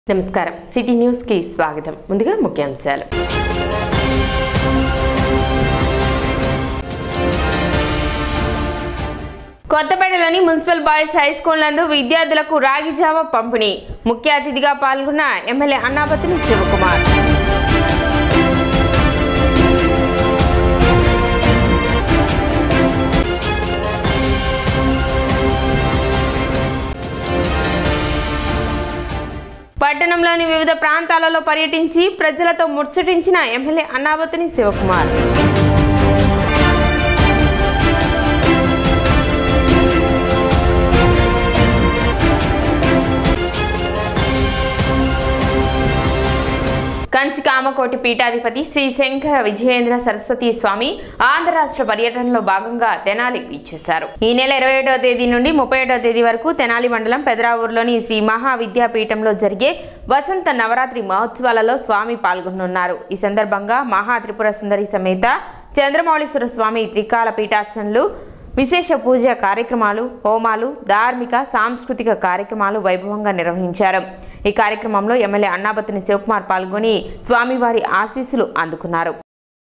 నమస్కారం city news కి స్వాగతం ముందుగా ముఖ్యాంశాలు కొత్తపేటలోని మున్సిపల్ బాయ్స్ హై స్కూల్ నందు విద్యార్థులకు రాగి జావ పంపిణీ ముఖ్య అతిథిగా పాల్గొన్న ఎమ్మెల్యే అన్నాపతిని శివకుమార్ పట్టణంలోని వివిధ ప్రాంతాలలో పర్యటించి ప్రజలతో ముచ్చటించిన ఎమ్మెల్యే అన్నావతిని శివకుమార్ కంచి కామకోటి పీఠాధిపతి శ్రీ శంకర విజయేంద్ర సరస్వతి స్వామి ఆంధ్ర రాష్ట్ర పర్యటనలో భాగంగా తెనాలి ఇచ్చేశారు ఈ నెల ఇరవై ఏడవ తేదీ నుండి ముప్పై ఏడవ తేదీ వరకు తెనాలి మండలం పెదరావూరులోని శ్రీ మహావిద్యాపీఠంలో జరిగే వసంత నవరాత్రి మహోత్సవాలలో స్వామి పాల్గొనున్నారు ఈ సందర్భంగా మహా త్రిపుర సుందరి సమేత చంద్రమౌళీశ్వర స్వామి త్రికాల పీఠార్చనలు విశేష పూజ కార్యక్రమాలు హోమాలు ధార్మిక సాంస్కృతిక కార్యక్రమాలు వైభవంగా నిర్వహించారు ఈ కార్యక్రమంలో ఎమ్మెల్యే అన్నాబత్తిని శివకుమార్ పాల్గొని స్వామివారి ఆశీస్సులు అందుకున్నారు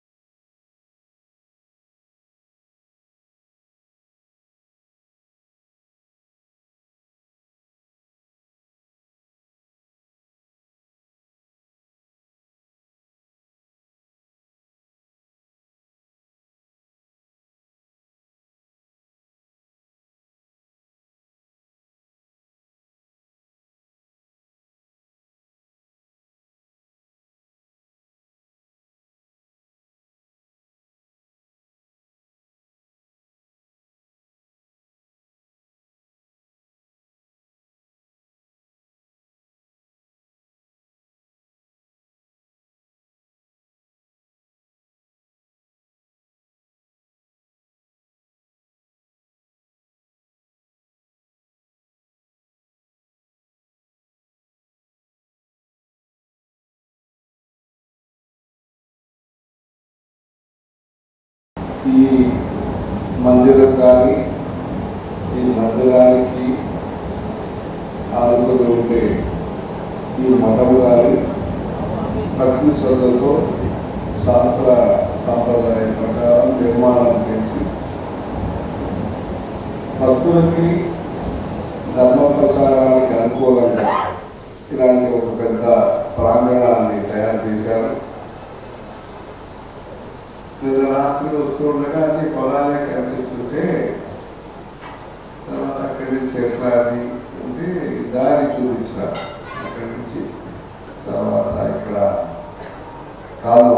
ఈ మందిరం కానీ ఈ మందిరానికి ఆనుకుని ఉండే ఈ మఠం కానీ భక్తి శ్రద్ధతో శాస్త్ర సాంప్రదాయం ప్రకారం నిర్మాణం చేసి భక్తులకి ధర్మ ప్రచారానికి అనుకూలంగా ఇలాంటి ఒక పెద్ద ప్రాంగణాన్ని తయారు చేశారు నిన్న రాత్రి వస్తుండగా అది పొలాలే కనిపిస్తుంటే తర్వాత అక్కడి నుంచి ఎట్లా అని అంటే దారి చూపించారు అక్కడి నుంచి తర్వాత ఇక్కడ కాలువ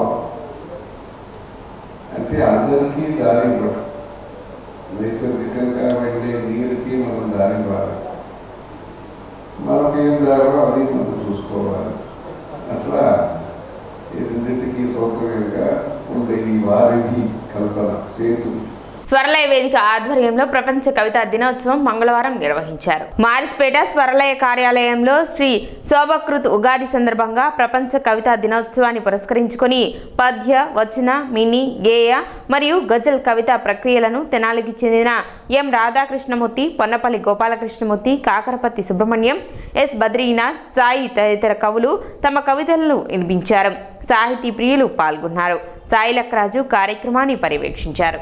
అంటే అందరికీ దారి ఇవ్వడం నైసర్గికంగా వెళ్ళే నీరుకి మనం దారి ఇవ్వాలి మనకేం దారో అది మనం చూసుకోవాలి అట్లా ఈ రెండింటికి సౌకర్యంగా ఉండే ఈ వారికి కల్పన సేతు స్వరలయ వేదిక ఆధ్వర్యంలో ప్రపంచ కవితా దినోత్సవం మంగళవారం నిర్వహించారు మారిస్పేట స్వరలయ కార్యాలయంలో శ్రీ శోభకృత్ ఉగాది సందర్భంగా ప్రపంచ కవితా దినోత్సవాన్ని పురస్కరించుకొని పద్య వచన మినీ గేయ మరియు గజల్ కవితా ప్రక్రియలను తెనాలికి చెందిన ఎం రాధాకృష్ణమూర్తి పొన్నపల్లి గోపాలకృష్ణమూర్తి కాకరపత్తి సుబ్రహ్మణ్యం ఎస్ బద్రీనాథ్ సాయి తదితర కవులు తమ కవితలను వినిపించారు సాహితీ ప్రియులు పాల్గొన్నారు సాయి లక్రాజు కార్యక్రమాన్ని పర్యవేక్షించారు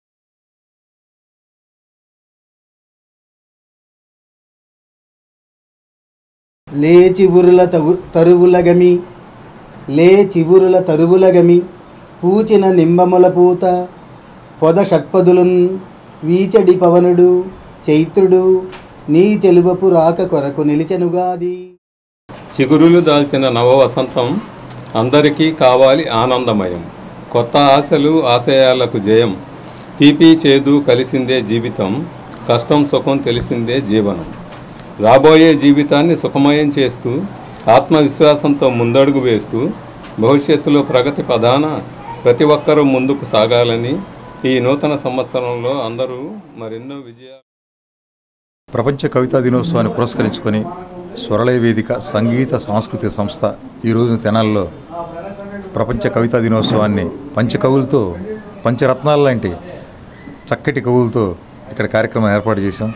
లే చివురుల తవు తరువులగమి లే చివురుల తరువులగమి పూచిన నింబముల పూత పొద షట్పదులున్ వీచడి పవనుడు చైత్రుడు నీ చెలువపు రాక కొరకు నిలిచెనుగాది చిగురులు దాల్చిన నవ వసంతం అందరికీ కావాలి ఆనందమయం కొత్త ఆశలు ఆశయాలకు జయం తీపి చేదు కలిసిందే జీవితం కష్టం సుఖం తెలిసిందే జీవనం రాబోయే జీవితాన్ని సుఖమయం చేస్తూ ఆత్మవిశ్వాసంతో ముందడుగు వేస్తూ భవిష్యత్తులో ప్రగతి ప్రధాన ప్రతి ఒక్కరూ ముందుకు సాగాలని ఈ నూతన సంవత్సరంలో అందరూ మరెన్నో విజయాలు ప్రపంచ కవితా దినోత్సవాన్ని పురస్కరించుకొని స్వరలయ వేదిక సంగీత సాంస్కృతిక సంస్థ ఈ రోజు తెనాల్లో ప్రపంచ కవితా దినోత్సవాన్ని పంచకవులతో పంచరత్నాల లాంటి చక్కటి కవులతో ఇక్కడ కార్యక్రమం ఏర్పాటు చేశాం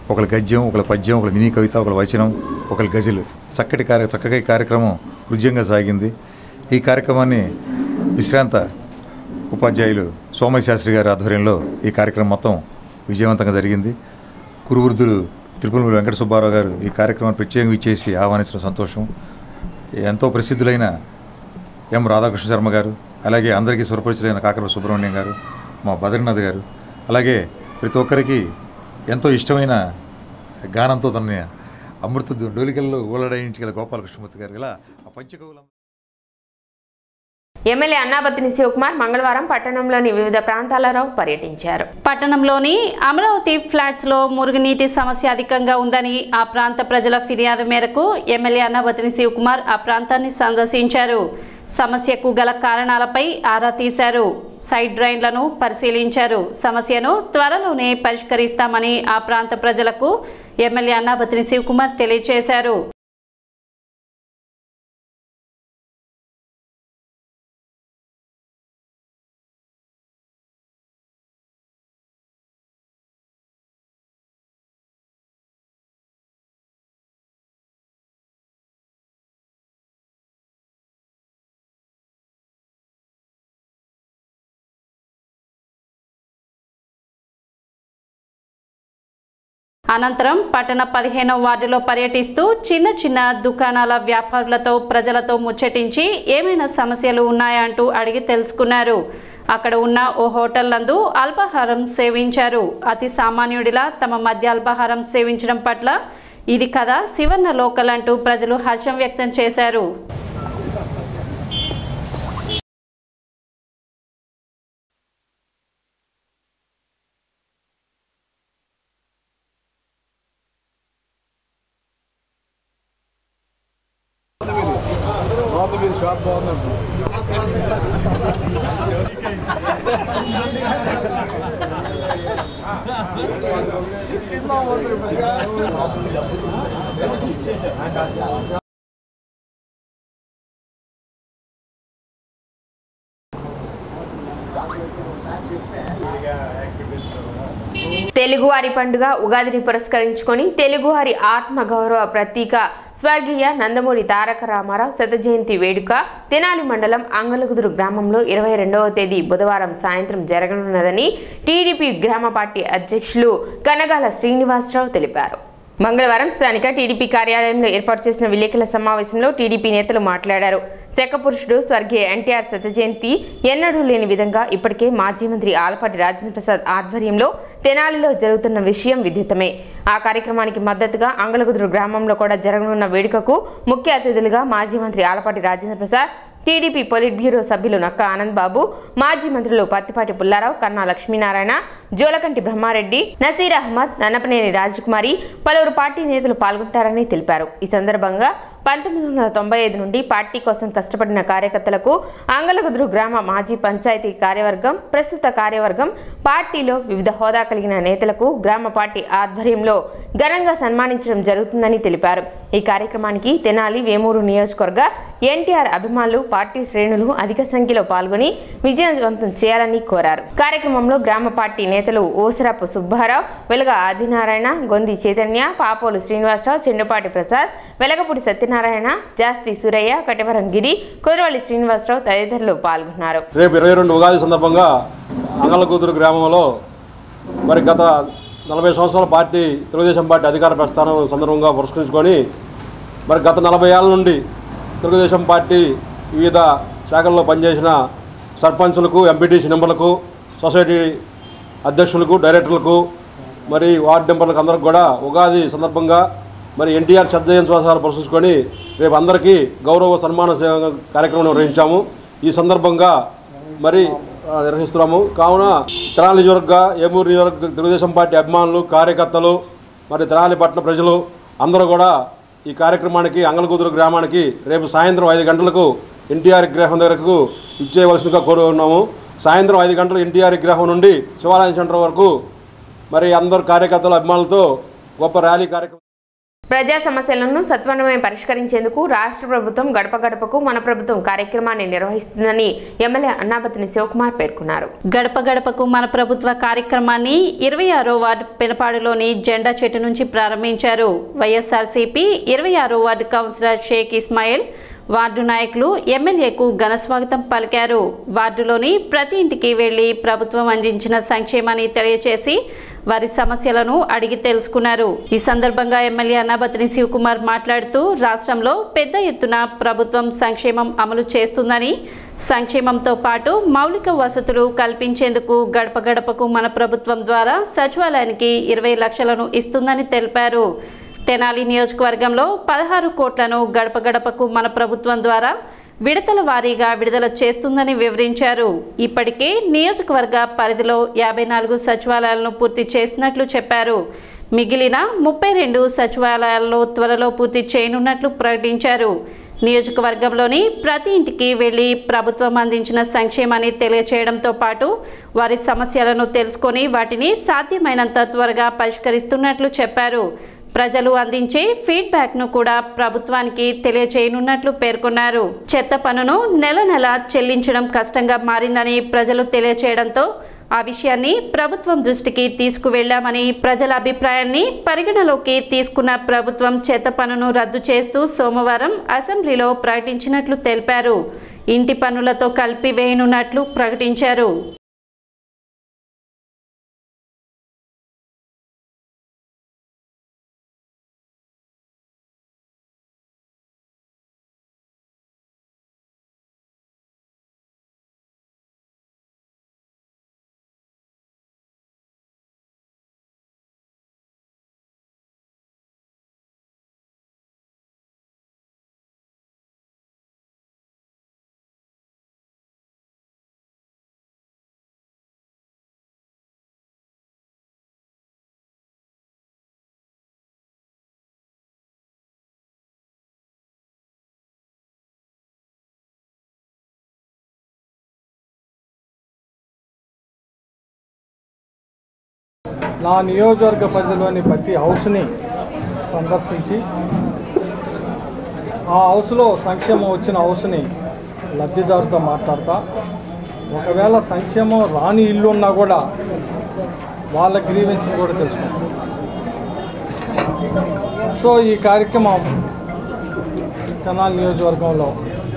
ఒకరి గద్యం ఒకరి పద్యం ఒకరి మినీ కవిత ఒకరి వచనం ఒకరి గజలు చక్కటి కార్య చక్కగా ఈ కార్యక్రమం హృదయంగా సాగింది ఈ కార్యక్రమాన్ని విశ్రాంత ఉపాధ్యాయులు సోమయ్య శాస్త్రి గారి ఆధ్వర్యంలో ఈ కార్యక్రమం మొత్తం విజయవంతంగా జరిగింది కురువృద్ధులు తిరుపతి వెంకట సుబ్బారావు గారు ఈ కార్యక్రమాన్ని ప్రత్యేకంగా ఇచ్చేసి ఆహ్వానించడం సంతోషం ఎంతో ప్రసిద్ధులైన ఎం రాధాకృష్ణ శర్మ గారు అలాగే అందరికీ సురపరిచులైన కాకర సుబ్రహ్మణ్యం గారు మా బద్రీనాథ్ గారు అలాగే ప్రతి ఒక్కరికి ఎంతో ఇష్టమైన గానంతో తన అమృత డోలికల్లో ఊలడాయించగల గోపాలకృష్ణమూర్తి గారు ఇలా ఆ పంచకవులు ఎమ్మెల్యే అన్నాబత్తిని శివకుమార్ మంగళవారం పట్టణంలోని వివిధ ప్రాంతాలలో పర్యటించారు పట్టణంలోని అమరావతి ఫ్లాట్స్లో మురుగునీటి సమస్య అధికంగా ఉందని ఆ ప్రాంత ప్రజల ఫిర్యాదు మేరకు ఎమ్మెల్యే అన్నబతిని శివకుమార్ ఆ ప్రాంతాన్ని సందర్శించారు సమస్యకు గల కారణాలపై ఆరా తీశారు సైడ్ డ్రైన్లను పరిశీలించారు సమస్యను త్వరలోనే పరిష్కరిస్తామని ఆ ప్రాంత ప్రజలకు ఎమ్మెల్యే అన్నాబతిని శివకుమార్ తెలియజేశారు అనంతరం పట్టణ పదిహేనవ వార్డులో పర్యటిస్తూ చిన్న చిన్న దుకాణాల వ్యాపారులతో ప్రజలతో ముచ్చటించి ఏమైనా సమస్యలు ఉన్నాయా అంటూ అడిగి తెలుసుకున్నారు అక్కడ ఉన్న ఓ హోటల్ నందు అల్పాహారం సేవించారు అతి సామాన్యుడిలా తమ మధ్య అల్పాహారం సేవించడం పట్ల ఇది కదా శివన్న లోకల్ అంటూ ప్రజలు హర్షం వ్యక్తం చేశారు తెలుగువారి పండుగ ఉగాదిని పురస్కరించుకొని తెలుగువారి ఆత్మగౌరవ ప్రతీక స్వర్గీయ నందమూరి తారక రామారావు శత జయంతి వేడుక తెనాలి మండలం అంగలకుదురు గ్రామంలో ఇరవై రెండవ తేదీ బుధవారం సాయంత్రం జరగనున్నదని టీడీపీ గ్రామ పార్టీ అధ్యక్షులు కనగాల శ్రీనివాసరావు తెలిపారు మంగళవారం స్థానిక టీడీపీ కార్యాలయంలో ఏర్పాటు చేసిన విలేకరుల సమావేశంలో టీడీపీ నేతలు మాట్లాడారు శకపురుషుడు స్వర్గీయ ఎన్టీఆర్ శత జయంతి ఎన్నడూ లేని విధంగా ఇప్పటికే మాజీ మంత్రి ఆలపాటి రాజేంద్ర ప్రసాద్ ఆధ్వర్యంలో తెనాలిలో జరుగుతున్న విషయం విదితమే ఆ కార్యక్రమానికి మద్దతుగా అంగలగుదురు గ్రామంలో కూడా జరగనున్న వేడుకకు ముఖ్య అతిథులుగా మాజీ మంత్రి Alapati Rajendra Prasad TDP politburo సభ్యులు నక్క ఆనంద్ బాబు మాజీ మంత్రులు పత్తిపాటి పుల్లారావు కన్నా లక్ష్మీనారాయణ జోలకంటి బ్రహ్మారెడ్డి నసీర్ అహ్మద్ నన్నపనేని రాజకుమారి పలువురు పార్టీ నేతలు పాల్గొంటారని తెలిపారు ఈ సందర్భంగా పంతొమ్మిది వందల తొంభై ఐదు నుండి పార్టీ కోసం కష్టపడిన కార్యకర్తలకు అంగలగుదురు గ్రామ మాజీ పంచాయతీ కార్యవర్గం ప్రస్తుత కార్యవర్గం పార్టీలో వివిధ హోదా కలిగిన నేతలకు గ్రామ పార్టీ ఆధ్వర్యంలో ఘనంగా సన్మానించడం జరుగుతుందని తెలిపారు ఈ కార్యక్రమానికి తెనాలి వేమూరు నియోజకవర్గ ఎన్టీఆర్ అభిమానులు పార్టీ శ్రేణులు అధిక సంఖ్యలో పాల్గొని విజయవంతం చేయాలని కోరారు కార్యక్రమంలో గ్రామ పార్టీ నేతలు ఓసరాపు సుబ్బారావు వెలగ ఆదినారాయణ గొంది చైతన్య పాపోలు శ్రీనివాసరావు చెండుపాటి ప్రసాద్ వెలగపూడి సత్యనారాయణ జాస్తి సూరయ్య కటివరం గిరి కుదరవల్లి శ్రీనివాసరావు తదితరులు పాల్గొన్నారు రేపు ఇరవై రెండు ఉగాది సందర్భంగా అంగళకూతురు గ్రామంలో మరి గత నలభై సంవత్సరాల పార్టీ తెలుగుదేశం పార్టీ అధికార ప్రస్థానం సందర్భంగా పురస్కరించుకొని మరి గత నలభై ఏళ్ళ నుండి తెలుగుదేశం పార్టీ వివిధ శాఖల్లో పనిచేసిన సర్పంచులకు ఎంపీటీసీ నెంబర్లకు సొసైటీ అధ్యక్షులకు డైరెక్టర్లకు మరి వార్డు మెంబర్లకు అందరికి కూడా ఉగాది సందర్భంగా మరి ఎన్టీఆర్ శ్రద్ధయోత్సవాలు పురస్కరించుకొని రేపు అందరికీ గౌరవ సన్మాన సేవ కార్యక్రమం నిర్వహించాము ఈ సందర్భంగా మరి ఆ, నిర్వహిస్తున్నాము కావున తెనాలి నియోజకవర్గ ఏమూరు నియోజకవర్గ తెలుగుదేశం పార్టీ అభిమానులు కార్యకర్తలు మరి తెనాలి పట్టణ ప్రజలు అందరూ కూడా ఈ కార్యక్రమానికి అంగలకూతురు గ్రామానికి రేపు సాయంత్రం ఐదు గంటలకు ఎన్టీఆర్ విగ్రహం దగ్గరకు ఇచ్చేయవలసిందిగా కోరుకున్నాము సాయంత్రం ఐదు గంటలు ఎన్టీఆర్ విగ్రహం నుండి శివాలయం సెంటర్ వరకు మరి అందరు కార్యకర్తలు అభిమానులతో గొప్ప ర్యాలీ కార్యక్రమం ప్రజా సమస్యలను సత్వరమే పరిష్కరించేందుకు రాష్ట్ర ప్రభుత్వం గడప గడపకు మన ప్రభుత్వం కార్యక్రమాన్ని నిర్వహిస్తుందని ఎమ్మెల్యే అన్నాపతిని శివకుమార్ పేర్కొన్నారు గడప గడపకు మన ప్రభుత్వ కార్యక్రమాన్ని ఇరవై ఆరో వార్డు పెనపాడులోని జెండా చెట్టు నుంచి ప్రారంభించారు వైఎస్ఆర్సీపీ ఇరవై ఆరో ward councillor Sheikh Ismail ward నాయకులు ఎమ్మెల్యేకు ఘన స్వాగతం పలికారు వార్డులోని ప్రతి ఇంటికి వెళ్లి ప్రభుత్వం అందించిన సంక్షేమాన్ని తెలియచేసి వారి సమస్యలను అడిగి తెలుసుకున్నారు ఈ సందర్భంగా ఎమ్మెల్యే అన్నాబతిని శివకుమార్ మాట్లాడుతూ రాష్ట్రంలో పెద్ద ఎత్తున ప్రభుత్వం సంక్షేమం అమలు చేస్తుందని సంక్షేమంతో పాటు మౌలిక వసతులు కల్పించేందుకు గడప గడపకు మన ప్రభుత్వం ద్వారా సచివాలయానికి ఇరవై లక్షలను ఇస్తుందని తెలిపారు తెనాలి నియోజకవర్గంలో పదహారు కోట్లను గడప గడపకు మన ప్రభుత్వం ద్వారా విడతల వారీగా విడుదల చేస్తుందని వివరించారు ఇప్పటికే నియోజకవర్గ పరిధిలో యాభై నాలుగు సచివాలయాలను పూర్తి చేసినట్లు చెప్పారు మిగిలిన ముప్పై రెండు సచివాలయాలను త్వరలో పూర్తి చేయనున్నట్లు ప్రకటించారు నియోజకవర్గంలోని ప్రతి ఇంటికి వెళ్లి ప్రభుత్వం అందించిన సంక్షేమాన్ని తెలియచేయడంతో పాటు వారి సమస్యలను తెలుసుకొని వాటిని సాధ్యమైనంత త్వరగా పరిష్కరిస్తున్నట్లు చెప్పారు ప్రజలు అందించే ఫీడ్బ్యాక్ను కూడా ప్రభుత్వానికి తెలియజేయనున్నట్లు పేర్కొన్నారు చెత్త పన్నును నెల నెల చెల్లించడం కష్టంగా మారిందని ప్రజలు తెలియచేయడంతో ఆ విషయాన్ని ప్రభుత్వం దృష్టికి తీసుకువెళ్లామని ప్రజల అభిప్రాయాన్ని పరిగణలోకి తీసుకున్న ప్రభుత్వం చెత్త పన్నును రద్దు చేస్తూ సోమవారం అసెంబ్లీలో ప్రకటించినట్లు తెలిపారు ఇంటి పన్నులతో కలిపి వేయనున్నట్లు ప్రకటించారు నా నియోజకవర్గ పరిధిలోని ప్రతి హౌస్ని సందర్శించి ఆ హౌస్లో సంక్షేమం వచ్చిన హౌస్ని లబ్ధిదారుతో మాట్లాడతా ఒకవేళ సంక్షేమం రాని ఇల్లు ఉన్నా కూడా వాళ్ళ గ్రీవెన్స్ కూడా తెలుసుకుంటాం సో ఈ కార్యక్రమం తెనాలి నియోజకవర్గంలో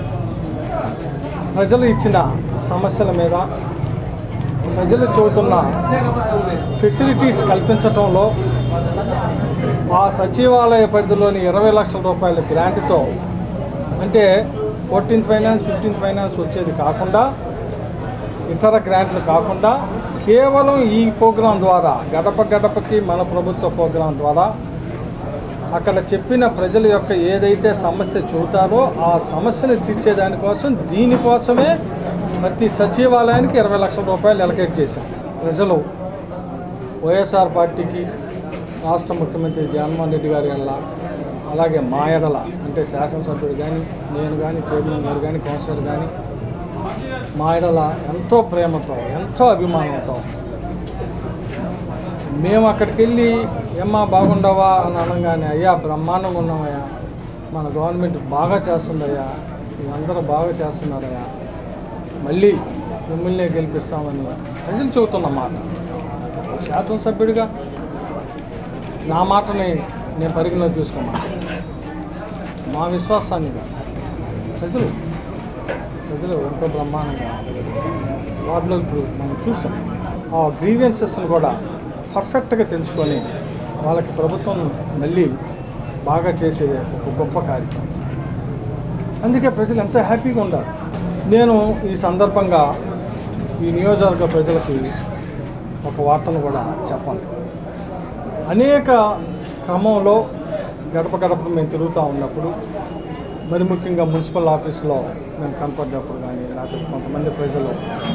ప్రజలు ఇచ్చిన సమస్యల మీద ప్రజలు చెబుతున్న ఫెసిలిటీస్ కల్పించటంలో ఆ సచివాలయ పరిధిలోని ఇరవై లక్షల రూపాయల గ్రాంట్తో అంటే ఫోర్టీన్ ఫైనాన్స్ ఫిఫ్టీన్ ఫైనాన్స్ వచ్చేది కాకుండా ఇతర గ్రాంట్లు కాకుండా కేవలం ఈ ప్రోగ్రాం ద్వారా గడప గడపకి మన ప్రభుత్వ ప్రోగ్రాం ద్వారా అక్కడ చెప్పిన ప్రజల యొక్క ఏదైతే సమస్య చెబుతారో ఆ సమస్యను తీర్చేదానికోసం దీనికోసమే ప్రతి సచివాలయానికి ఇరవై లక్షల రూపాయలు ఎలకేట్ చేశాం ప్రజలు వైఎస్ఆర్ పార్టీకి రాష్ట్ర ముఖ్యమంత్రి జగన్మోహన్ రెడ్డి గారి వల్ల అలాగే మా ఎడల అంటే శాసనసభ్యుడు కానీ నేను కానీ చైర్మన్ గారు కానీ కౌన్సిలర్ కానీ మా ఎడల ఎంతో ప్రేమతో ఎంతో అభిమానంతో మేము అక్కడికి వెళ్ళి ఏమ్మా బాగుండవా అని అనగానే అయ్యా బ్రహ్మాండంగా ఉన్నామయ్యా మన గవర్నమెంట్ బాగా చేస్తుందయ్యా అందరూ బాగా చేస్తున్నారయ్యా మళ్ళీ మిమ్మల్నే గెలిపిస్తామని ప్రజలు చెబుతున్న మాట శాసనసభ్యుడిగా నా మాటని నేను పరిగణలో తీసుకున్నా మా విశ్వాసాన్ని కాదు. ప్రజలు ప్రజలు ఎంతో బ్రహ్మాండంగా వాటిలో ఇప్పుడు మనం చూసాం ఆ గ్రీవియన్సెస్ని కూడా పర్ఫెక్ట్గా తెలుసుకొని వాళ్ళకి ప్రభుత్వం మళ్ళీ బాగా చేసేది ఒక గొప్ప కార్యక్రమం అందుకే ప్రజలు ఎంతో హ్యాపీగా ఉండాలి నేను ఈ సందర్భంగా ఈ నియోజకవర్గ ప్రజలకి ఒక వార్తను కూడా చెప్పాలి అనేక క్రమంలో గడప గడపకు మేము తిరుగుతూ ఉన్నప్పుడు మరి ముఖ్యంగా మున్సిపల్ ఆఫీస్లో మేము కనపడ్డప్పుడు కానీ లేకపోతే కొంతమంది ప్రజలు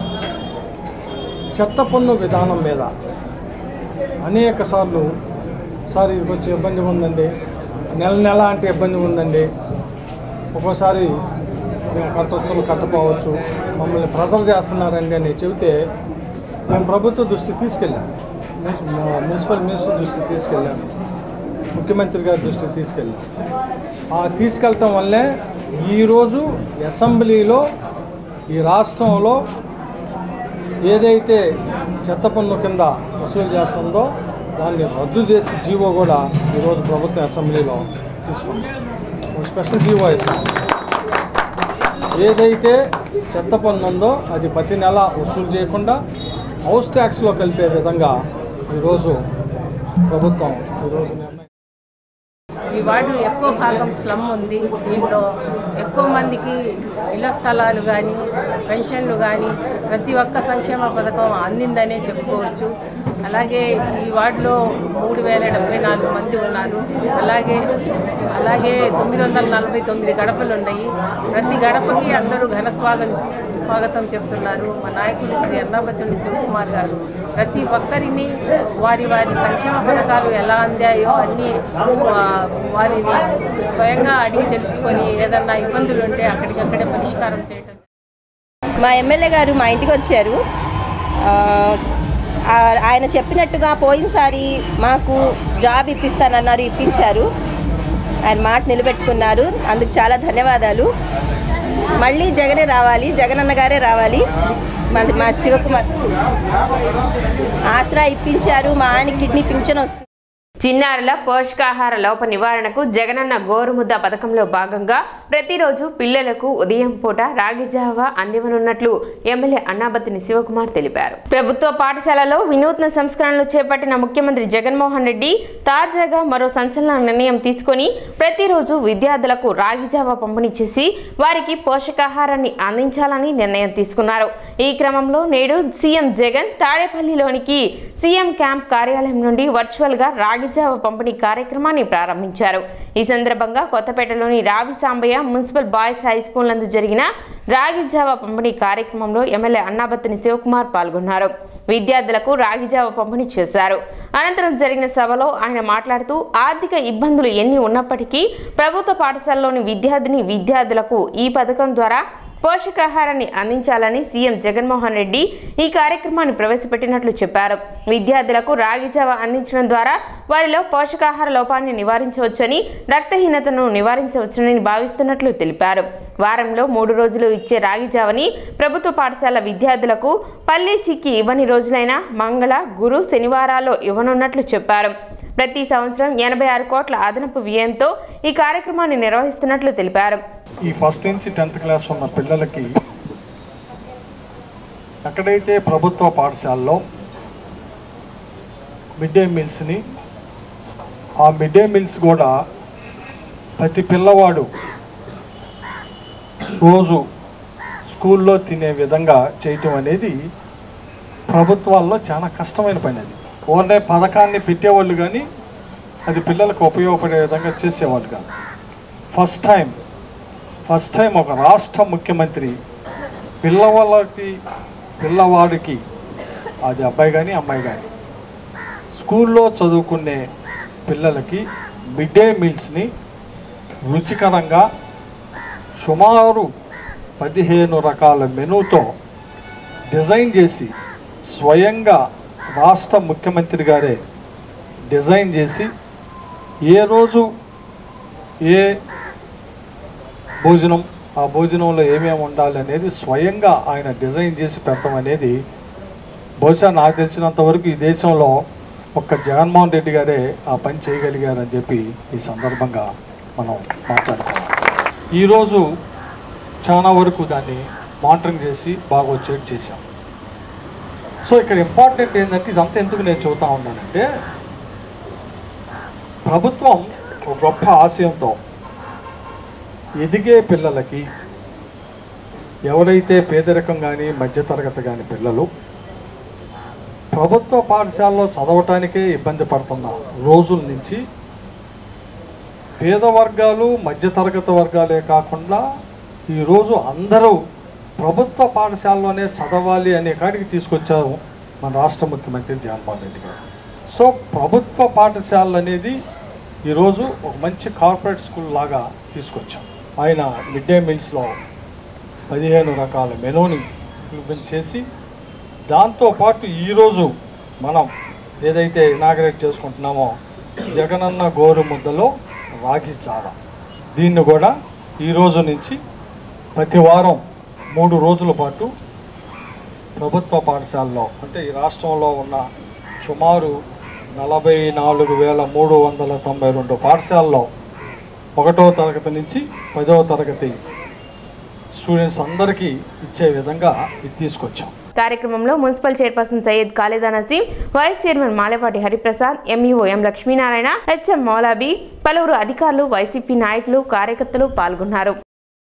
చెత్త పన్ను విధానం మీద అనేక సార్లు సార్ ఇది కొంచెం ఇబ్బందిగా ఉందండి నెల నెల అంటే ఇబ్బంది ఉందండి ఒక్కోసారి మేము కట్టొచ్చు కట్టపోవచ్చు మమ్మల్ని ప్రెజర్ చేస్తున్నారండి అని చెబితే మేము ప్రభుత్వ దృష్టి తీసుకెళ్ళాం మున్సి- మున్సిపల్ మినిస్టర్ దృష్టి తీసుకెళ్ళాం ముఖ్యమంత్రి గారి దృష్టికి తీసుకెళ్ళాం ఆ తీసుకెళ్ళటం వల్లే ఈరోజు అసెంబ్లీలో ఈ రాష్ట్రంలో ఏదైతే చెత్త పన్ను కింద వసూలు చేస్తుందో దాన్ని రద్దు చేసి జీవో కూడా ఈరోజు ప్రభుత్వం అసెంబ్లీలో తీసుకుంది ఒక స్పెషల్ జీవో ఇస్తాం ఏదైతే చెత్త పన్ను ఉందో అది ప్రతి నెల వసూలు చేయకుండా హౌస్ ట్యాక్స్లో కలిపే విధంగా ఈరోజు ప్రభుత్వం ఈరోజు నిర్ణయం ఈ వార్డు ఎక్కువ భాగం స్లమ్ ఉంది దీంట్లో ఎక్కువ మందికి ఇళ్ల స్థలాలు కానీ పెన్షన్లు కానీ ప్రతి ఒక్క సంక్షేమ పథకం అందిందనే చెప్పుకోవచ్చు అలాగే ఈ వార్డులో మూడు వేల డెబ్బై నాలుగు మంది ఉన్నారు అలాగే అలాగే తొమ్మిది వందల నలభై తొమ్మిది గడపలు ఉన్నాయి ప్రతి గడపకి అందరూ ఘన స్వాగతం స్వాగతం చెప్తున్నారు మా నాయకుడు శ్రీ అన్నాపతిని శివకుమార్ గారు ప్రతి ఒక్కరిని వారి వారి సంక్షేమ పథకాలు ఎలా అందాయో అన్నీ వా- వారిని స్వయంగా అడిగి తెలుసుకొని ఏదన్నా ఇబ్బందులు ఉంటే అక్కడికక్కడే పరిష్కారం చేయడం మా ఎమ్మెల్యే గారు మా ఇంటికి వచ్చారు ఆ, ఆ- ఆయన చెప్పినట్టుగా పోయినసారి మాకు జాబ్ ఇప్పిస్తానన్నారు ఇప్పించారు ఆయన మాట నిలబెట్టుకున్నారు అందుకు చాలా ధన్యవాదాలు మళ్ళీ జగనే రావాలి జగనన్న గారే రావాలి మన మా శివకుమార్ ఆసరా ఇప్పించారు మా ఆయన కిడ్నీ పింఛన్ వస్తుంది చిన్నారుల పోషకాహార లోప నివారణకు జగనన్న గోరుముద్ద పథకంలో భాగంగా ప్రతిరోజు పిల్లలకు ఉదయం పూట రాగి జావా అందివనున్నట్లు ఎమ్మెల్యే అన్నాబత్తిని శివకుమార్ తెలిపారు ప్రభుత్వ పాఠశాలలో వినూత్న సంస్కరణలు చేపట్టిన ముఖ్యమంత్రి జగన్మోహన్ రెడ్డి తాజాగా మరో సంచలన నిర్ణయం తీసుకొని ప్రతిరోజు విద్యార్థులకు రాగి జావా పంపిణీ చేసి వారికి పోషకాహారాన్ని అందించాలని నిర్ణయం తీసుకున్నారు ఈ క్రమంలో నేడు సీఎం జగన్ తాడేపల్లిలోనికి సీఎం క్యాంప్ కార్యాలయం నుండి వర్చువల్గా రాగిజావ పంపిణీ కార్యక్రమాన్ని ప్రారంభించారు ఈ సందర్భంగా కొత్తపేటలోని Ravi Sambaiah municipal boys high school నందు జరిగిన రాగిజావ పంపిణీ కార్యక్రమంలో ఎమ్మెల్యే అన్నాబత్తిని శివకుమార్ పాల్గొన్నారు విద్యార్థులకు రాగిజావ పంపిణీ చేశారు అనంతరం జరిగిన సభలో ఆయన మాట్లాడుతూ ఆర్థిక ఇబ్బందులు ఎన్ని ఉన్నప్పటికీ ప్రభుత్వ పాఠశాలలోని విద్యార్థిని విద్యార్థులకు ఈ పథకం ద్వారా పోషకాహారాన్ని అందించాలని సీఎం జగన్మోహన్ రెడ్డి ఈ కార్యక్రమాన్ని ప్రవేశపెట్టినట్లు చెప్పారు విద్యార్థులకు రాగి జావ అందించడం ద్వారా వారిలో పోషకాహార లోపాన్ని నివారించవచ్చని రక్తహీనతను నివారించవచ్చని భావిస్తున్నట్లు తెలిపారు వారంలో మూడు రోజులు ఇచ్చే రాగి జావని ప్రభుత్వ పాఠశాల విద్యార్థులకు పల్లె చిక్కి ఇవ్వని రోజులైన మంగళ గురు శనివారాల్లో ఇవ్వనున్నట్లు చెప్పారు ప్రతి సంవత్సరం ఎనభై ఆరు కోట్ల అదనపు వ్యయంతో ఈ కార్యక్రమాన్ని నిర్వహిస్తున్నట్లు తెలిపారు ఈ ఫస్ట్ నుంచి టెన్త్ క్లాస్ ఉన్న పిల్లలకి ఎక్కడైతే ప్రభుత్వ పాఠశాలలో మిడ్ డే మీల్స్ని ఆ మిడ్ డే మీల్స్ కూడా ప్రతి పిల్లవాడు రోజు స్కూల్లో తినే విధంగా చేయటం అనేది ప్రభుత్వాల్లో చాలా కష్టమైన పని అది ఓన్లీ పథకాన్ని పెట్టేవాళ్ళు కానీ అది పిల్లలకు ఉపయోగపడే విధంగా చేసేవాళ్ళు కాదు ఫస్ట్ టైం ఫస్ట్ టైం ఒక రాష్ట్ర ముఖ్యమంత్రి పిల్లవాళ్ళకి పిల్లవాడికి అది అబ్బాయి కానీ అమ్మాయి కానీ స్కూల్లో చదువుకునే పిల్లలకి మిడ్ డే మీల్స్ని రుచికరంగా సుమారు పదిహేను రకాల మెనూతో డిజైన్ చేసి స్వయంగా రాష్ట్ర ముఖ్యమంత్రి గారే డిజైన్ చేసి ఏ రోజు ఏ భోజనం ఆ భోజనంలో ఏమేమి ఉండాలి అనేది స్వయంగా ఆయన డిజైన్ చేసి పెట్టడం అనేది బహుశా నాకు తెలిసినంత వరకు ఈ దేశంలో ఒక్క జగన్మోహన్ రెడ్డి గారే ఆ పని చేయగలిగారని చెప్పి ఈ సందర్భంగా మనం మాట్లాడుకోవాలి ఈరోజు చాలా వరకు దాన్ని మానిటరింగ్ చేసి బాగా వచ్చేట్టు చేశాం సో ఇక్కడ ఇంపార్టెంట్ ఏంటంటే ఇదంతా ఎందుకు నేను చెబుతా ఉన్నానంటే ప్రభుత్వం ఒక గొప్ప ఆశయంతో ఎదిగే పిల్లలకి ఎవరైతే పేదరికం కానీ మధ్యతరగతి కానీ పిల్లలు ప్రభుత్వ పాఠశాలలో చదవటానికే ఇబ్బంది పడుతున్న రోజుల నుంచి పేద వర్గాలు మధ్యతరగతి వర్గాలే కాకుండా ఈరోజు అందరూ ప్రభుత్వ పాఠశాలలోనే చదవాలి అనే కాడికి తీసుకొచ్చారు మన రాష్ట్ర ముఖ్యమంత్రి జగన్మోహన్ రెడ్డి గారు సో ప్రభుత్వ పాఠశాలలు అనేది ఈరోజు ఒక మంచి కార్పొరేట్ స్కూల్ లాగా తీసుకొచ్చాం ఆయన మిడ్ డే మీల్స్లో పదిహేను రకాల మెనూని ఇంప్లిమెంట్ చేసి దాంతోపాటు ఈరోజు మనం ఏదైతే ఇనాగరేట్ చేసుకుంటున్నామో జగనన్న గోరు ముద్దలో రాగి జావ దీన్ని కూడా ఈ రోజు నుంచి ప్రతి వారం మూడు రోజుల పాటు ప్రభుత్వ పాఠశాలలో అంటే ఈ రాష్ట్రంలో ఉన్న సుమారు నలభై నాలుగు వేల మూడు వందల తొంభై రెండు పాఠశాలలో ఒకటో తరగతి నుంచి పదవ తరగతి స్టూడెంట్స్ అందరికీ ఇచ్చే విధంగా ఇది తీసుకొచ్చాం కార్యక్రమంలో municipal chairperson Syed Khalida Naseem vice chairman Malepati Hariprasad MEO M Lakshminarayana HM Moulabi పలువురు అధికారులు వైసీపీ నాయకులు కార్యకర్తలు పాల్గొన్నారు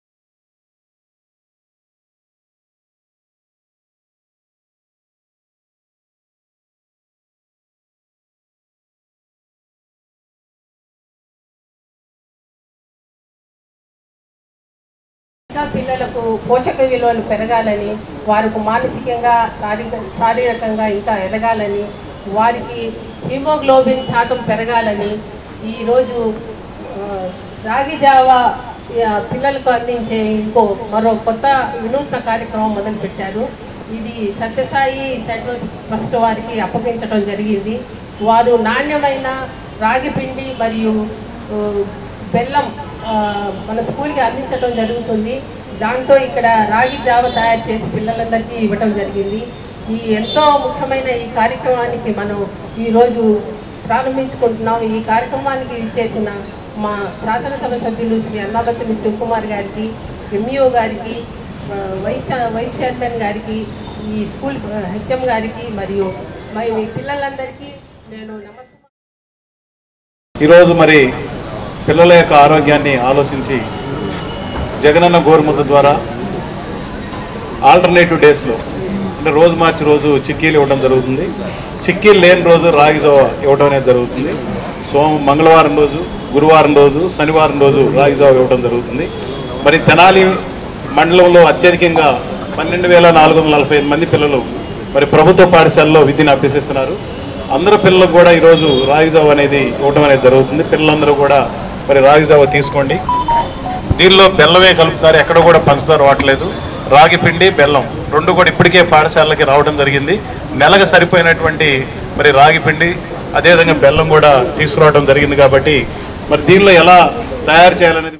ఇంకా పిల్లలకు పోషక విలువలు పెరగాలని వారికి మానసికంగా శారీరక శారీరకంగా ఇంకా ఎదగాలని వారికి హిమోగ్లోబిన్ శాతం పెరగాలని ఈరోజు ఆ, రాగి జావా ఆ, పిల్లలకు అందించే ఇంకో మరో కొత్త వినూత్న కార్యక్రమం మొదలుపెట్టారు ఇది సత్యసాయి సెంట్రల్ ట్రస్ట్ వారికి అప్పగించడం జరిగింది వారు నాణ్యమైన రాగి పిండి మరియు ఆ, బెల్లం ఆ, మన స్కూల్కి అందించడం జరుగుతుంది దాంతో ఇక్కడ రాగి జావ తయారు చేసి పిల్లలందరికీ ఇవ్వటం జరిగింది ఈ ఎంతో ముఖ్యమైన ఈ కార్యక్రమానికి మనం ఈరోజు ప్రారంభించుకుంటున్నాం ఈ కార్యక్రమానికి ఇచ్చేసిన మా శాసనసభ సభ్యులు శ్రీ అన్నాబత్తిని శివకుమార్ గారికి ఎంఈఓ గారికి ఆ, వైస్ చా- వైస్ చైర్మన్ గారికి ఈ స్కూల్ హెచ్ఎం గారికి మరియు మరి మీ పిల్లలందరికీ నేను నమస్కారం ఈరోజు మరి పిల్లల యొక్క ఆరోగ్యాన్ని ఆలోచించి జగనన్న గోరుముద్ద ద్వారా ఆల్టర్నేటివ్ డేస్లో అంటే రోజు మార్చి రోజు చిక్కీలు ఇవ్వడం జరుగుతుంది చిక్కీలు లేని రోజు రాగి జావ ఇవ్వడం అనేది జరుగుతుంది సోమ మంగళవారం రోజు గురువారం రోజు శనివారం రోజు రాగి జావ ఇవ్వడం జరుగుతుంది మరి తెనాలి మండలంలో అత్యధికంగా పన్నెండు వేల నాలుగు వందల నలభై ఐదు మంది పిల్లలు మరి ప్రభుత్వ పాఠశాలలో విద్యను అభ్యసిస్తున్నారు అందరు పిల్లలకు కూడా ఈరోజు రాగి జావ అనేది ఇవ్వడం అనేది జరుగుతుంది పిల్లలందరూ కూడా మరి రాగి జావ తీసుకోండి దీనిలో బెల్లమే కలుపుతారు ఎక్కడ కూడా పంచదార వాడలేదు రాగి పిండి బెల్లం రెండు కూడా ఇప్పటికే పాఠశాలకి రావడం జరిగింది నెలకు సరిపోయినటువంటి మరి రాగి పిండి అదేవిధంగా బెల్లం కూడా తీసుకురావడం జరిగింది కాబట్టి మరి దీనిలో ఎలా తయారు చేయాలనేది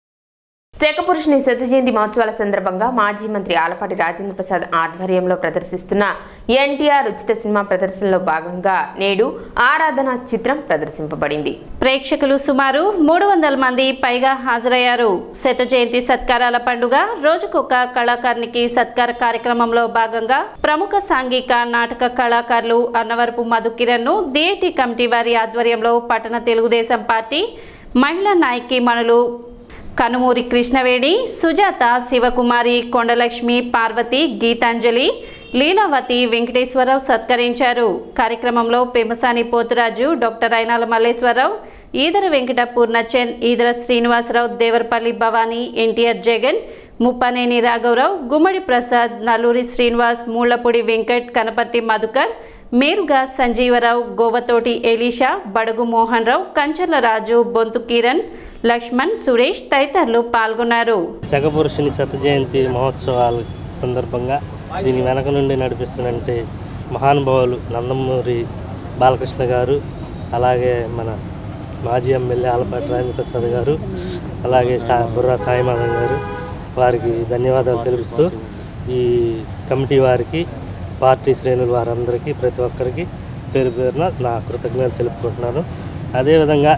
శేఖపురుషుని శత జయంతి మహోత్సవాల సందర్భంగా మాజీ మంత్రి ఆలపాటి రాజేంద్ర ప్రసాద్ ఆధ్వర్యంలో ప్రదర్శిస్తున్న ఎన్టీఆర్ ఉచిత సినిమా ప్రదర్శనలో భాగంగా నేడు ఆరాధన చిత్రం ప్రదర్శింపబడింది ప్రేక్షకులు సుమారు మూడు వందల మంది పైగా హాజరయ్యారు శత జయంతి సత్కారాల పండుగ రోజుకొక కళాకారునికి సత్కార కార్యక్రమంలో భాగంగా ప్రముఖ సాంఘిక నాటక కళాకారులు అన్నవరపు మధుకిరణ్ ను డిఐటి కమిటీ వారి ఆధ్వర్యంలో పట్టణ తెలుగుదేశం పార్టీ మహిళా నాయకి మణులు కనుమూరి కృష్ణవేణి సుజాత శివకుమారి కొండలక్ష్మి పార్వతి గీతాంజలి లీలావతి వెంకటేశ్వరరావు సత్కరించారు కార్యక్రమంలో పెమసాని పోతురాజు డాక్టర్ అయినాల మల్లేశ్వరరావు ఈదర వెంకట పూర్ణచంద్ ఈదర శ్రీనివాసరావు దేవరపల్లి భవానీ ఎన్టీఆర్ జగన్ ముప్పనేని రాఘవరావు గుమ్మడి ప్రసాద్ నల్లూరి శ్రీనివాస్ మూళ్లపూడి వెంకట్ కనపర్తి మధుకర్ మేరుగా సంజీవరావు గోవతోటి ఎలీషా బడుగు మోహన్ రావు కంచర్ల రాజు బొంతు కిరణ్ లక్ష్మణ్ సురేష్ తదితరులు పాల్గొన్నారు శగపురుషుని శత జయంతి మహోత్సవాల సందర్భంగా దీని వెనక నుండి నడిపిస్తున్నట్టు మహానుభావులు నందమూరి బాలకృష్ణ గారు అలాగే మన మాజీ ఎమ్మెల్యే ఆలపాటి రాజేంద్ర ప్రసాద్ గారు అలాగే సా బుర్రా సాయిమాధవ్ గారు వారికి ధన్యవాదాలు తెలుపుతూ ఈ కమిటీ వారికి పార్టీ శ్రేణులు వారందరికీ ప్రతి ఒక్కరికి పేరు పేరున నా కృతజ్ఞతలు తెలుపుకుంటున్నాను అదేవిధంగా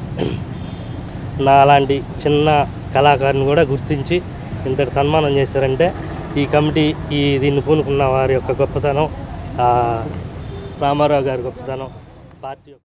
నా అలాంటి చిన్న కళాకారుని కూడా గుర్తించి ఇంతటి సన్మానం చేశారంటే ఈ కమిటీ ఈ దీన్ని పూనుకున్న వారి యొక్క గొప్పతనం ఆ, రామారావు గారి గొప్పతనం పార్టీ యొక్క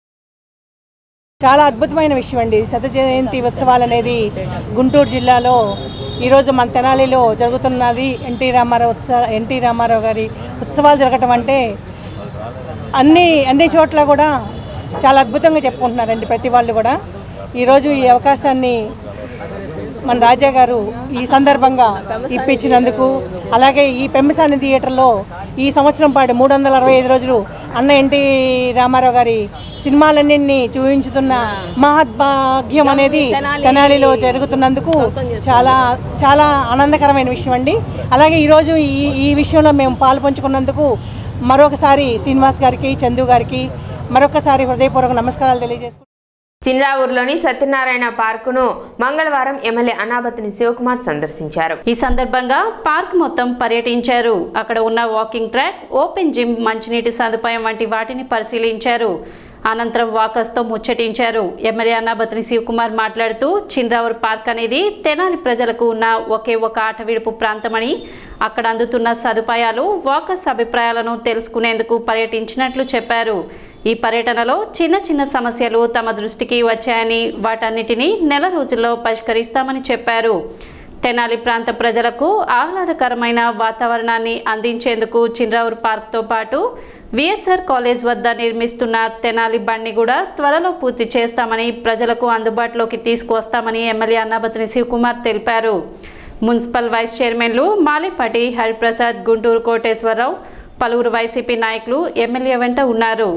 చాలా అద్భుతమైన విషయం అండి శత జయంతి ఉత్సవాలు అనేది గుంటూరు జిల్లాలో ఈరోజు మన తెనాలిలో జరుగుతున్నది ఎన్టీ రామారావు ఉత్సవ ఎన్టీ రామారావు గారి ఉత్సవాలు జరగటం అంటే అన్ని అన్ని చోట్ల కూడా చాలా అద్భుతంగా చెప్పుకుంటున్నారండి ప్రతి వాళ్ళు కూడా ఈరోజు ఈ అవకాశాన్ని మన రాజా గారు ఈ సందర్భంగా ఇప్పించినందుకు అలాగే ఈ పెమ్మసాని థియేటర్లో ఈ సంవత్సరం పాటు మూడు వందల అరవై ఐదు రోజులు అన్న ఎన్టీ రామారావు గారి సినిమాలన్నింటినీ చూపించుతున్న మహద్భాగ్యం అనేది తెనాలిలో జరుగుతున్నందుకు చాలా చాలా ఆనందకరమైన విషయం అండి అలాగే ఈరోజు ఈ ఈ విషయంలో మేము పాలు పంచుకున్నందుకు మరొకసారి శ్రీనివాస్ గారికి చందు గారికి మరొకసారి హృదయపూర్వక నమస్కారాలు తెలియజేసుకుంటున్నాను చిన్రావూరులోని సత్యనారాయణ పార్కును మంగళవారం ఎమ్మెల్యే అనాబతిని శివకుమార్ సందర్శించారు ఈ సందర్భంగా పార్క్ మొత్తం పర్యటించారు అక్కడ ఉన్న వాకింగ్ ట్రాక్ ఓపెన్ జిమ్ మంచినీటి సదుపాయం వంటి వాటిని పరిశీలించారు అనంతరం వాకర్స్తో ముచ్చటించారు ఎమ్మెల్యే అన్నాబత్రి శివకుమార్ మాట్లాడుతూ చింద్రావూర్ పార్క్ అనేది తెనాలి ప్రజలకు ఉన్న ఒకే ఒక ఆట విడుపు ప్రాంతమని అక్కడ అందుతున్న సదుపాయాలు వాకర్స్ అభిప్రాయాలను తెలుసుకునేందుకు పర్యటించినట్లు చెప్పారు ఈ పర్యటనలో చిన్న చిన్న సమస్యలు తమ దృష్టికి వచ్చాయని వాటన్నిటినీ నెల రోజుల్లో పరిష్కరిస్తామని చెప్పారు తెనాలి ప్రాంత ప్రజలకు ఆహ్లాదకరమైన వాతావరణాన్ని అందించేందుకు చింద్రావూర్ పార్క్తో పాటు విఎస్ఆర్ కాలేజ్ వద్ద నిర్మిస్తున్న తెనాలి బండి కూడా త్వరలో పూర్తి చేస్తామని ప్రజలకు అందుబాటులోకి తీసుకువస్తామని ఎమ్మెల్యే అన్నాబతిని శివకుమార్ తెలిపారు మున్సిపల్ వైస్ చైర్మన్లు మాలిపాటి హరిప్రసాద్ గుంటూరు కోటేశ్వరరావు పలువురు వైసీపీ నాయకులు ఎమ్మెల్యే వెంట ఉన్నారు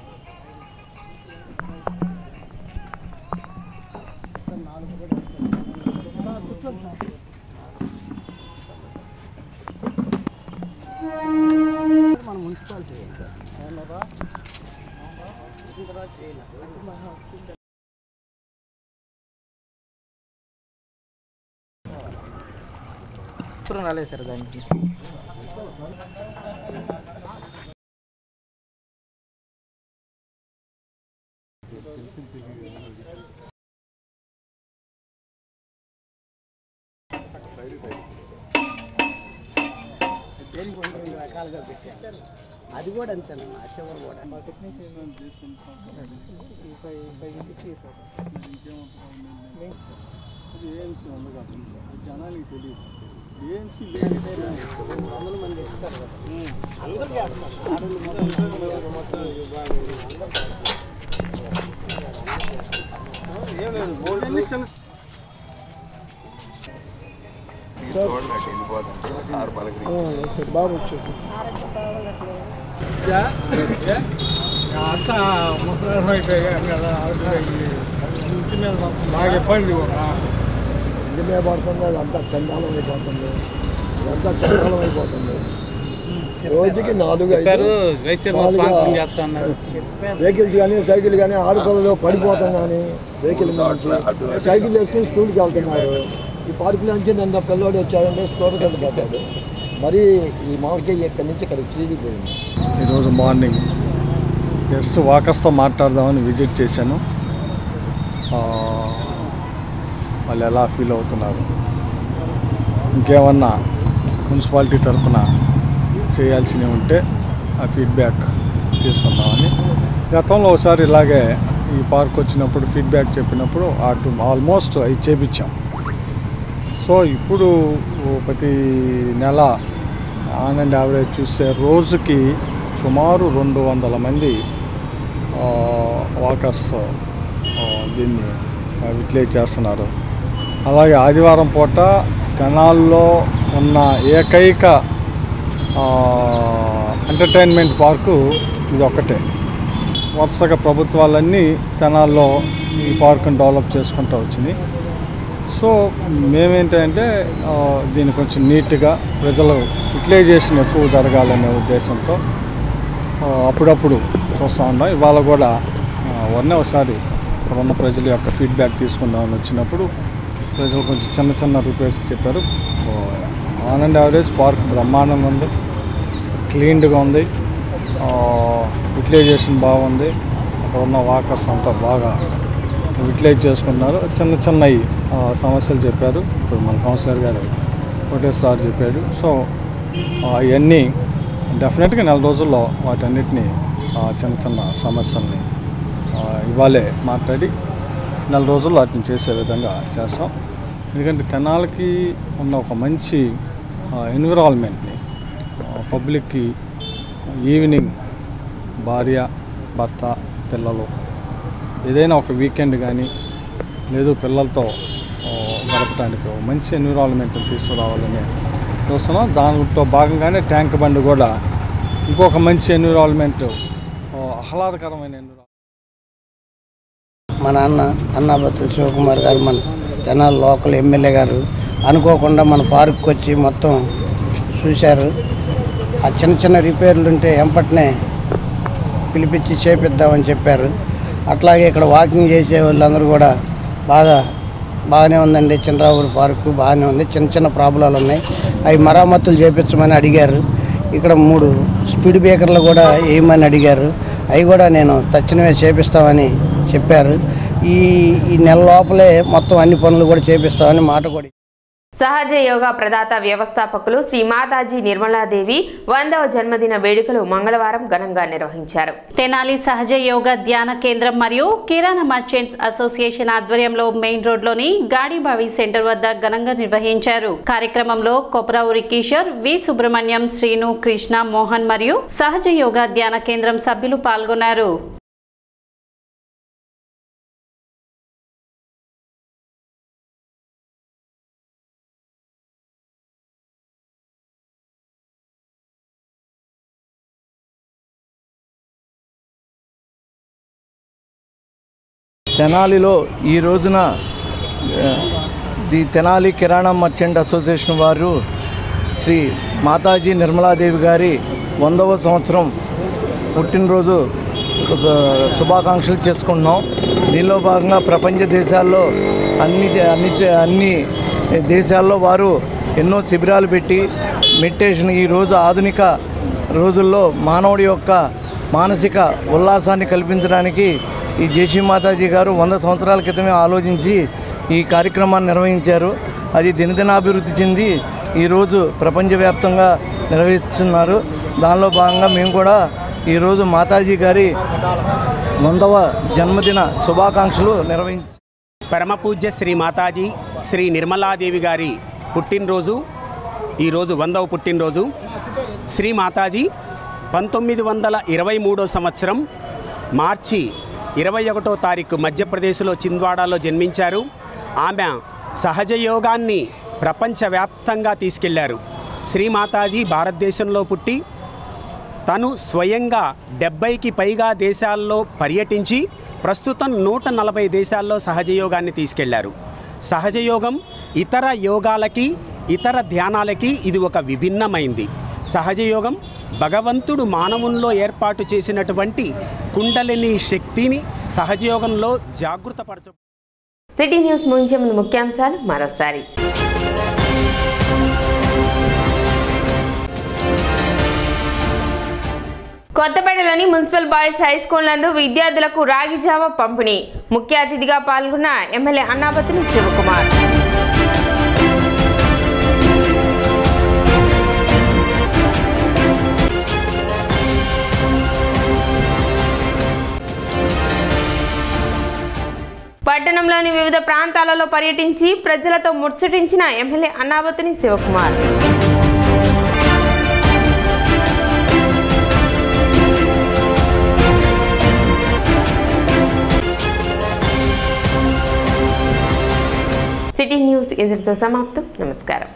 ఇప్పుడు రాలేదు సార్ దానికి రకాలుగా పెట్టారు అది కూడా అంతేనా ఆ చివరి కూడా జనానికి తెలియదు ఏఎన్సీ వందల మంది ఇస్తారు కదా అందరూ చేస్తారు ఆడవాళ్ళు మొత్తం ఏం లేదు బోర్డు చిన్న బాబు వచ్చేసి అంతా ముసలి అయిపోయాయి కదా బాగా ఇబ్బంది ఇంటి మీద పడుతుంది అదంతా చండాలం అయిపోతుంది అదంతా చండాలం అయిపోతుంది రోజుకి నాలుగు ఐదు చెప్పారు, వైస్ చైర్మన్ నాలుగు స్పాన్సరింగ్ చేస్తా అన్నారు. వెహికల్స్ కానీ సైకిల్ కానీ ఆడపిల్లలు పడిపోతాం కానీ వెహికల్ నుంచి సైకిల్ వేసుకుని స్కూల్కి వెళ్తున్నారు ఈ పార్కులో నుంచి నిన్న పిల్లోడు వచ్చాడంటే స్కూల్ కింద పడ్డాడు మరి ఈ మామిడికాయ ఇక్కడి నుంచి ఇక్కడ చీలిపోయింది ఈరోజు మార్నింగ్ జస్ట్ వాకర్స్తో మాట్లాడదామని విజిట్ చేశాను ఆ, వాళ్ళు ఎలా ఫీల్ అవుతున్నారు ఇంకేమన్నా మున్సిపాలిటీ తరఫున చేయాల్సినవి ఉంటే ఆ ఫీడ్బ్యాక్ తీసుకుందామని గతంలో ఒకసారి ఇలాగే ఈ పార్క్ వచ్చినప్పుడు ఫీడ్బ్యాక్ చెప్పినప్పుడు అటు ఆల్మోస్ట్ అవి చేపించాం సో ఇప్పుడు ప్రతి నెల ఆన్ అండ్ యావరేజ్ చూస్తే రోజుకి సుమారు రెండు వందల మంది వాకర్స్ దీన్ని యూటిలైజ్ చేస్తున్నారు అలాగే ఆదివారం పూట తెనాల్లో ఉన్న ఏకైక ఎంటర్టైన్మెంట్ పార్కు ఇది ఒక్కటే వరుసగా ప్రభుత్వాలన్నీ తెనాల్లో ఈ పార్కును డెవలప్ చేసుకుంటూ వచ్చినాయి సో మేమేంటంటే ఆ, దీన్ని కొంచెం నీట్గా ప్రజలు యూటిలైజేషన్ ఎక్కువ జరగాలనే ఉద్దేశంతో ఆ, అప్పుడప్పుడు చూస్తూ ఉన్నాం ఇవాళ కూడా వన్నే ఒకసారి ఇక్కడ ఉన్న ప్రజల యొక్క ఫీడ్బ్యాక్ తీసుకుందామని వచ్చినప్పుడు ప్రజలు కొంచెం చిన్న చిన్న రిపేర్స్ చెప్పారు ఆన్ అండ్ యావరేజ్ పార్క్ బ్రహ్మాండంగా ఉంది క్లీన్డ్గా ఉంది యూటిలైజేషన్ బాగుంది అక్కడ ఉన్న వాకర్స్ అంతా బాగా యూటిలైజ్ చేసుకున్నారు చిన్న చిన్నవి ఆ, సమస్యలు చెప్పారు ఇప్పుడు మన కౌన్సిలర్ గారు కోటేశ్వరరావు చెప్పాడు సో అవన్నీ డెఫినెట్గా నెల రోజుల్లో వాటన్నిటిని ఆ, చిన్న చిన్న సమస్యల్ని ఆ, ఇవాళే మాట్లాడి నెల రోజుల్లో వాటిని చేసే విధంగా చేస్తాం ఎందుకంటే తెనాలకి ఉన్న ఒక మంచి ఎన్విరాన్మెంట్ని పబ్లిక్కి ఈవినింగ్ భార్య భర్త పిల్లలు ఏదైనా ఒక వీకెండ్ కానీ లేదు పిల్లలతో ఆ, గడపడానికి ఒక మంచి ఎన్విరాన్మెంట్ తీసుకురావాలని చూస్తున్నాం దాంట్లో భాగంగానే ట్యాంక్ బండ్ కూడా ఇంకొక మంచి ఎన్విరాన్మెంట్ ఆహ్లాదకరమైన ఎన్విరాన్మెంట్ మా నాన్న అన్నాబత్తుల శివకుమార్ గారు మన తెనాలి లోకల్ ఎమ్మెల్యే గారు అనుకోకుండా మన పార్క్కి వచ్చి మొత్తం చూశారు ఆ చిన్న చిన్న రిపేర్లు ఉంటే ఎంపటినే పిలిపించి చేపిద్దామని చెప్పారు అట్లాగే ఇక్కడ వాకింగ్ చేసే వాళ్ళందరూ కూడా బాగా బాగానే ఉందండి చంద్రావూరు పార్కు బాగానే ఉంది చిన్న చిన్న ప్రాబ్లాలు ఉన్నాయి అవి మరమ్మతులు చేపించమని అడిగారు ఇక్కడ మూడు స్పీడ్ బ్రేకర్లు కూడా వేయమని అడిగారు అవి కూడా నేను తక్షణమే చేపిస్తామని చెప్పారు ఈ ఈ నెల లోపలే మొత్తం అన్ని పనులు కూడా చేపిస్తామని మాట కూడా సహజ యోగా ప్రదాత వ్యవస్థాపకులు శ్రీ మాతాజీ నిర్మలాదేవి వందవ జన్మదిన వేడుకలు మంగళవారం ఘనంగా నిర్వహించారు తెనాలి సహజ యోగా ధ్యాన కేంద్రం మరియు కిరాణా మర్చెంట్స్ అసోసియేషన్ ఆధ్వర్యంలో మెయిన్ రోడ్లోని గాడిబావి సెంటర్ వద్ద ఘనంగా నిర్వహించారు కార్యక్రమంలో కొపరావురి కిషోర్ వి సుబ్రహ్మణ్యం శ్రీను కృష్ణ మోహన్ మరియు సహజ యోగా ధ్యాన కేంద్రం సభ్యులు పాల్గొన్నారు తెనాలిలో ఈ రోజున ah, the Tenali kirana merchant association వారు శ్రీ మాతాజీ నిర్మలాదేవి గారి వందవ సంవత్సరం పుట్టినరోజు శు- శుభాకాంక్షలు చేసుకుంటున్నాం దీనిలో భాగంగా ప్రపంచ దేశాల్లో అన్ని అన్ని అన్ని దేశాల్లో వారు ఎన్నో శిబిరాలు పెట్టి మెడిటేషన్ ఈరోజు ఆధునిక రోజుల్లో మానవుడి యొక్క మానసిక ఉల్లాసాన్ని కల్పించడానికి ఈ జేసీ మాతాజీ గారు వంద సంవత్సరాల క్రితమే ఆలోచించి ఈ కార్యక్రమాన్ని నిర్వహించారు అది దినదినాభివృద్ధి చెంది ఈరోజు ప్రపంచవ్యాప్తంగా నిర్వహిస్తున్నారు దానిలో భాగంగా మేము కూడా ఈరోజు మాతాజీ గారి వందవ జన్మదిన శుభాకాంక్షలు నిర్వహించి పరమ పూజ్య శ్రీ మాతాజీ శ్రీ నిర్మలాదేవి గారి పుట్టినరోజు ఈరోజు వందవ పుట్టినరోజు శ్రీ మాతాజీ పంతొమ్మిది వందల ఇరవై మూడో సంవత్సరం మార్చి ఇరవై ఒకటో తారీఖు మధ్యప్రదేశ్లో చింద్వాడాలో జన్మించారు ఆమె సహజ యోగాన్ని ప్రపంచవ్యాప్తంగా తీసుకెళ్లారు శ్రీ మాతాజీ భారతదేశంలో పుట్టి తను స్వయంగా డెబ్బైకి పైగా దేశాల్లో పర్యటించి ప్రస్తుతం నూట నలభై దేశాల్లో సహజయోగాన్ని తీసుకెళ్లారు సహజయోగం ఇతర యోగాలకి ఇతర ధ్యానాలకి ఇది ఒక విభిన్నమైంది సహజయోగం భగవంతుడు మానవుల్లో ఏర్పాటు చేసినటువంటి కుండలిని శక్తిని సహజయోగంలో జాగృతపరచ సిటీ న్యూస్ ముంచే ముందు ముఖ్యాంశాలు మరోసారి కొత్తపేటలోని మున్సిపల్ బాయ్స్ హై స్కూల్ నందు విద్యార్థులకు రాగి జావ పంపిణీ ముఖ్య అతిథిగా పాల్గొన్న ఎమ్మెల్యే అన్నాపతిని శివకుమార్ పట్టణంలోని వివిధ ప్రాంతాలలో పర్యటించి ప్రజలతో ముచ్చటించిన MLA Annabathuni Sivakumar city news ఇంతటితో సమాప్తం నమస్కారం